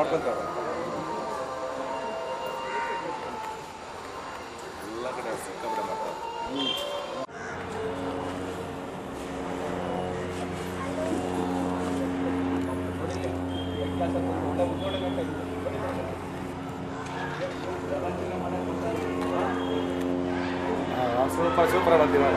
ಎಲ್ಲ ಕಡೆ ಸಿಕ್ಕಾಪಟ್ಟೆ ಮಾಡ್ತಾರೆ ಸೂಪರ್ ಸೂಪರ್ ಆಗುತ್ತೆ ಇವಾಗ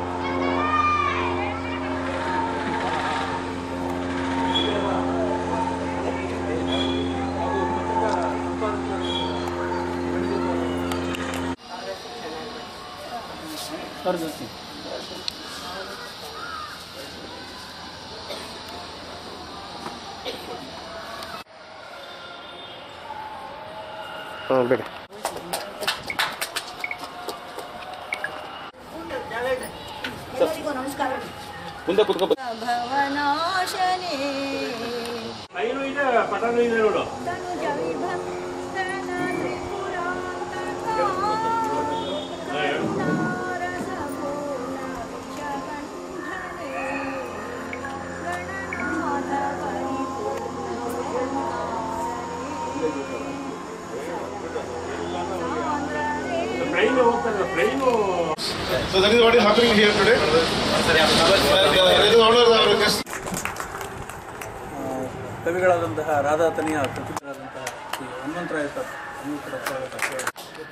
ಹಾಂ ಬೇಡ ಎಲ್ಲರಿಗೂ ನಮಸ್ಕಾರ ಮುಂದೆ ಕುತ್ಕೊ ಭವನಾಶನೇ ಐನು ಇದೆ ಪಟಾನು ಇದೆ ನೋಡು ತನುಜ ವಿಭಕ್ತನ ತ್ರಿಪುರಾಂತಕ ನಾರಸಪೂರ್ಣ ವಿಷಕಂಠನೆ ಗಣನಾಥ ಪರಿಪೂರ್ಣ ಟ್ರೈನ್ ಹೋಗ್ತದೆ train So that is what is happening here today. It is honor our guest. ಕವಿಗಳಾದಂತಹ ರಾಧಾತನಿಯ ಪ್ರತಿಭರಾದಂತಹ ಶ್ರೀ ಹನುಮಂತರಾಯ ಸರ್ ಹನುಮಂತರ ಸ್ವಾಗತ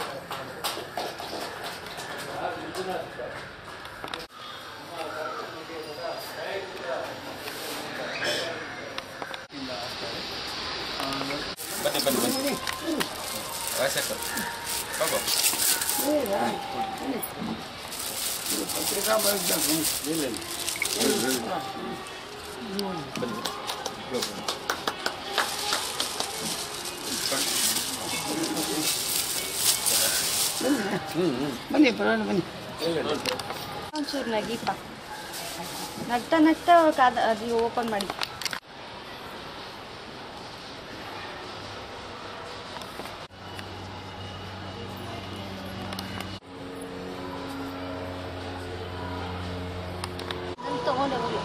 ಬನ್ನಿ ಬನ್ನಿ ಬನ್ನಿ ರಾಜಶೇಖರ್ ಬಾಬಾ ಒಂಚೂರು ನಗೀಪ ನಗ್ತಾ ನಗ್ತಾ ಕಾದ ಅದು ಓಪನ್ ಮಾಡಿ ತಗೊಂಡೆ ಹೋಗಿ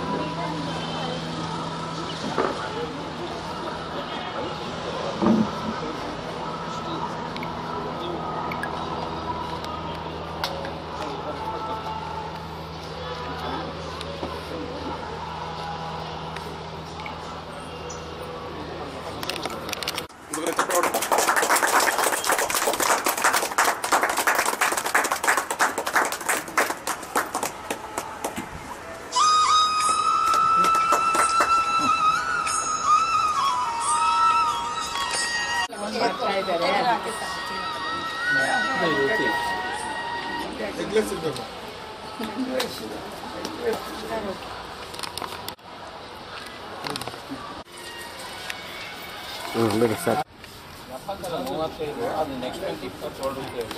ಹ್ಞೂ ಬಿಡಿ ಸರ್ ಮೂವತ್ತೈದು ಅದು ನೆಕ್ಸ್ಟ್ ಮಂತ್ ಇಪ್ಪತ್ತೇಳು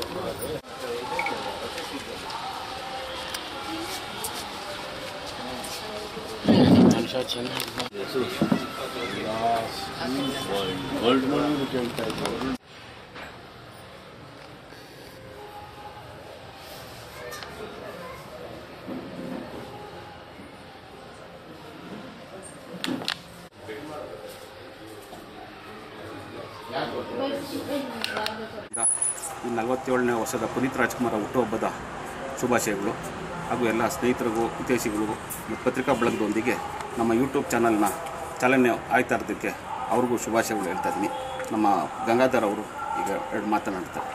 ಈ ನಲವತ್ತೇಳನೇ ವರ್ಷದ ಪುನೀತ್ ರಾಜ್ಕುಮಾರ್ ಹುಟ್ಟುಹಬ್ಬದ ಶುಭಾಶಯಗಳು ಹಾಗೂ ಎಲ್ಲ ಸ್ನೇಹಿತರಿಗೂ ಹಿತೈಷಿಗಳಿಗೂ ಮತ್ತು ಪತ್ರಿಕಾ ಬಳಗದೊಂದಿಗೆ ನಮ್ಮ ಯೂಟ್ಯೂಬ್ ಚಾನಲ್ನ ಚಾಲನೆ ಆಯ್ತಾ ಇರೋದಕ್ಕೆ ಅವ್ರಿಗೂ ಶುಭಾಶಯಗಳು ಹೇಳ್ತಾ ಇದ್ದೀನಿ ನಮ್ಮ ಗಂಗಾಧರ್ ಅವರು ಈಗ ಎರಡು ಮಾತನಾಡ್ತಾರೆ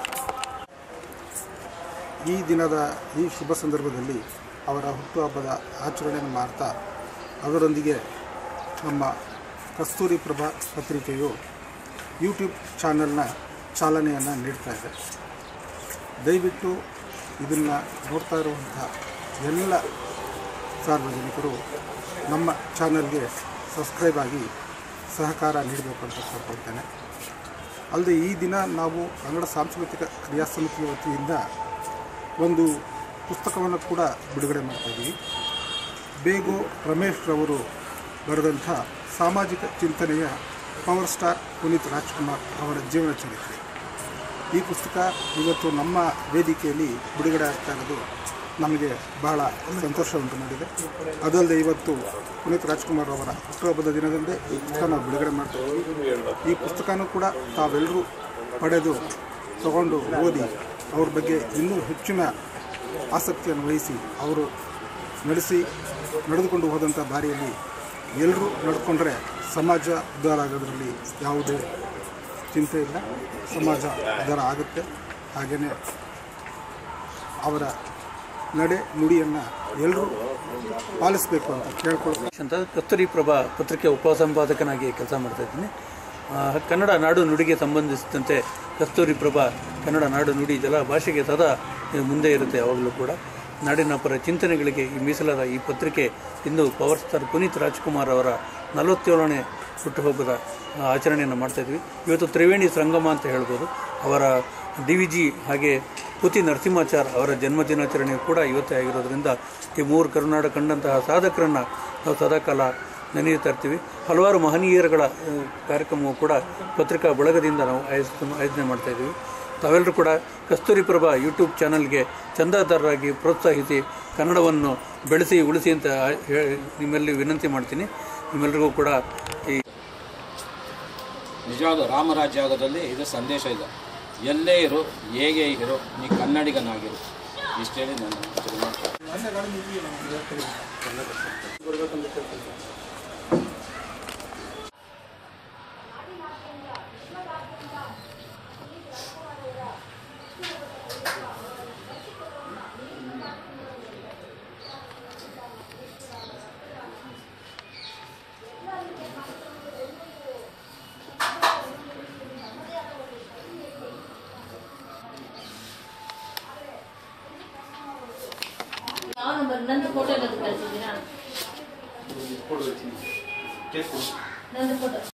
ಈ ದಿನದ ಈ ಶುಭ ಸಂದರ್ಭದಲ್ಲಿ ಅವರ ಹುಟ್ಟುಹಬ್ಬದ ಆಚರಣೆಯನ್ನು ಮಾಡ್ತಾ ಅದರೊಂದಿಗೆ ನಮ್ಮ ಕಸ್ತೂರಿ ಪ್ರಭಾ ಪತ್ರಿಕೆಯು ಯೂಟ್ಯೂಬ್ ಚಾನಲ್ನ ಚಾಲನೆಯನ್ನು ನೀಡ್ತಾ ಇದೆ ದಯವಿಟ್ಟು ಇದನ್ನು ನೋಡ್ತಾ ಇರುವಂಥ ಎಲ್ಲ ಸಾರ್ವಜನಿಕರು ನಮ್ಮ ಚಾನಲ್ಗೆ ಸಬ್ಸ್ಕ್ರೈಬ್ ಆಗಿ ಸಹಕಾರ ನೀಡಬೇಕು ಅಂತ ಕೋರ್ಕೊಳ್ತೇನೆ ಅಲ್ಲದೆ ಈ ದಿನ ನಾವು ಕನ್ನಡ ಸಾಂಸ್ಕೃತಿಕ ಕ್ರಿಯಾ ಸಮಿತಿ ವತಿಯಿಂದ ಒಂದು ಪುಸ್ತಕವನ್ನು ಕೂಡ ಬಿಡುಗಡೆ ಮಾಡ್ತಾಯಿದ್ದೀವಿ ಬೇಗೋ ರಮೇಶ್ ರವರು ಬರೆದಂಥ ಸಾಮಾಜಿಕ ಚಿಂತನೆಯ ಪವರ್ ಸ್ಟಾರ್ ಪುನೀತ್ ರಾಜ್ಕುಮಾರ್ ಅವರ ಜೀವನ ಚರಿತ್ರೆ ಈ ಪುಸ್ತಕ ಇವತ್ತು ನಮ್ಮ ವೇದಿಕೆಯಲ್ಲಿ ಬಿಡುಗಡೆ ಆಗ್ತಾ ಇರೋದು ನಮಗೆ ಬಹಳ ಸಂತೋಷ ಉಂಟು ಮಾಡಿದೆ ಅದಲ್ಲದೆ ಇವತ್ತು ಪುನೀತ್ ರಾಜ್ಕುಮಾರ್ ಅವರ ಹುಟ್ಟುಹಬ್ಬದ ದಿನದಂದೇ ಈ ಪುಸ್ತಕ ನಾವು ಬಿಡುಗಡೆ ಮಾಡ್ತಾ ಇದ್ದೀವಿ ಈ ಪುಸ್ತಕನೂ ಕೂಡ ತಾವೆಲ್ಲರೂ ಪಡೆದು ತಗೊಂಡು ಓದಿ ಅವ್ರ ಬಗ್ಗೆ ಇನ್ನೂ ಹೆಚ್ಚಿನ ಆಸಕ್ತಿಯನ್ನು ವಹಿಸಿ ಅವರು ನಡೆಸಿ ನಡೆದುಕೊಂಡು ಹೋದಂಥ ದಾರಿಯಲ್ಲಿ ಎಲ್ಲರೂ ನಡ್ಕೊಂಡ್ರೆ ಸಮಾಜ ಉದ್ಧಾರ ಆಗೋದ್ರಲ್ಲಿ ಯಾವುದೇ ಚಿಂತೆ ಇಲ್ಲ ಸಮಾಜ ಉದ್ಧಾರ ಆಗುತ್ತೆ ಹಾಗೆಯೇ ಅವರ ನಡೆ ನುಡಿಯನ್ನು ಎಲ್ಲರೂ ಪಾಲಿಸಬೇಕು ಅಂತ ಕೇಳ್ಕೊಳ್ತೀನಿ ಅಂತ ಕಸ್ತೂರಿ ಪ್ರಭಾ ಪತ್ರಿಕೆ ಉಪಸಂಪಾದಕನಾಗಿ ಕೆಲಸ ಮಾಡ್ತಾ ಇದ್ದೀನಿ ಆ, ಕನ್ನಡ ನಾಡು ನುಡಿಗೆ ಸಂಬಂಧಿಸಿದಂತೆ ಕಸ್ತೂರಿ ಪ್ರಭಾ ಕನ್ನಡ ನಾಡು ನುಡಿ ಜಲ ಭಾಷೆಗೆ ಸದಾ ಮುಂದೆ ಇರುತ್ತೆ ಯಾವಾಗಲೂ ಕೂಡ ನಾಡಿನ ಪರ ಚಿಂತನೆಗಳಿಗೆ ಈ ಮೀಸಲಾದ ಈ ಪತ್ರಿಕೆ ಇಂದು ಪವರ್ ಸ್ಟಾರ್ ಪುನೀತ್ ರಾಜ್ಕುಮಾರ್ ಅವರ ನಲವತ್ತೇಳನೇ ಹುಟ್ಟುಹಬ್ಬದ ಆ, ಆಚರಣೆಯನ್ನು ಮಾಡ್ತಾಯಿದ್ವಿ ಇವತ್ತು ತ್ರಿವೇಣಿ ಸಂಗಮ ಅಂತ ಹೇಳ್ಬೋದು ಅವರ ಡಿ ವಿ ಜಿ ಹಾಗೆ ಪುತಿ ನರಸಿಂಹಾಚಾರ್ ಅವರ ಜನ್ಮದಿನಾಚರಣೆ ಕೂಡ ಇವತ್ತೇ ಆಗಿರೋದ್ರಿಂದ ಈ ಮೂರು ಕರುನಾಡ ಕಂಡಂತಹ ಸಾಧಕರನ್ನು ನಾವು ಸದಾಕಾಲ ನೆನೆಯುತ್ತಾ ಇರ್ತೀವಿ ಹಲವಾರು ಮಹನೀಯರುಗಳ ಆ, ಕಾರ್ಯಕ್ರಮವು ಕೂಡ ಪತ್ರಿಕಾ ಬಳಗದಿಂದ ನಾವು ಆಯೋಜಿಸ ಆಯೋಜನೆ ಮಾಡ್ತಾಯಿದ್ದೀವಿ ತಾವೆಲ್ಲರೂ ಕೂಡ ಕಸ್ತೂರಿ ಪ್ರಭಾ ಯೂಟ್ಯೂಬ್ ಚಾನಲ್ಗೆ ಚಂದಾದಾರರಾಗಿ ಪ್ರೋತ್ಸಾಹಿಸಿ ಕನ್ನಡವನ್ನು ಬೆಳೆಸಿ ಉಳಿಸಿ ಅಂತ ಹೇ- ನಿಮ್ಮಲ್ಲಿ ವಿನಂತಿ ಮಾಡ್ತೀನಿ ನಿಮ್ಮೆಲ್ಲರಿಗೂ ಕೂಡ ಈ ನಿಜವಾದ ರಾಮರಾಜ್ಯಾಗದಲ್ಲಿ ಇದು ಸಂದೇಶ ಇದೆ ಎಲ್ಲೇ ಇರು ಹೇಗೆ ಇರು ನೀ ಕನ್ನಡಿಗನಾಗಿರು ಇಷ್ಟೇಳಿ ನಾನು ಶುರು ಮಾಡ್ತೀನಿ ನಾನು ನಂದು ಫೋಟೋ ಏನಾದ್ರು ಕಳಿಸಿದ್ದೀರಾ ನಂದು ಫೋಟೋ